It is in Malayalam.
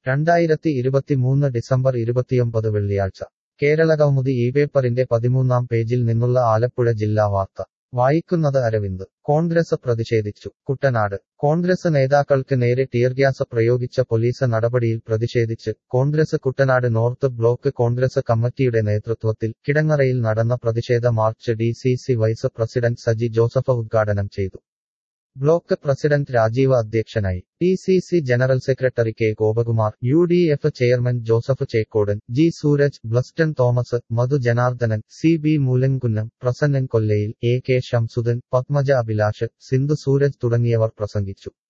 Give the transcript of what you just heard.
രണ്ടായിരത്തി ഇരുപത്തിമൂന്ന് ഡിസംബർ ഇരുപത്തിയൊമ്പത് വെള്ളിയാഴ്ച കേരളകൗമുദി ഈ പേപ്പറിന്റെ പതിമൂന്നാം പേജിൽ നിന്നുള്ള ആലപ്പുഴ ജില്ലാ വാർത്ത വായിക്കുന്നത് അരവിന്ദ് കോൺഗ്രസ് പ്രതിഷേധിച്ചു കുട്ടനാട് കോൺഗ്രസ് നേതാക്കൾക്ക് നേരെ ടിയർഗ്യാസ് പ്രയോഗിച്ച പോലീസ് നടപടിയിൽ പ്രതിഷേധിച്ച് കോൺഗ്രസ് കുട്ടനാട് നോർത്ത് ബ്ലോക്ക് കോൺഗ്രസ് കമ്മിറ്റിയുടെ നേതൃത്വത്തിൽ കിടങ്ങറയിൽ നടന്ന പ്രതിഷേധ march D C C vice president Saji Joseph ഉദ്ഘാടനം ചെയ്തു ബ്ലോക്ക് പ്രസിഡന്റ് രാജീവ് അധ്യക്ഷനായി T C C general secretary K Gopakumar U D F chairman Joseph Chekkodan G Sooraj Bleston Thomas Madhu Janardhanan C B Moolankunnam Prasannan Kollayil A K Shamsudan Padmaja Abhilash Sindhu Sooraj തുടങ്ങിയവർ പ്രസംഗിച്ചു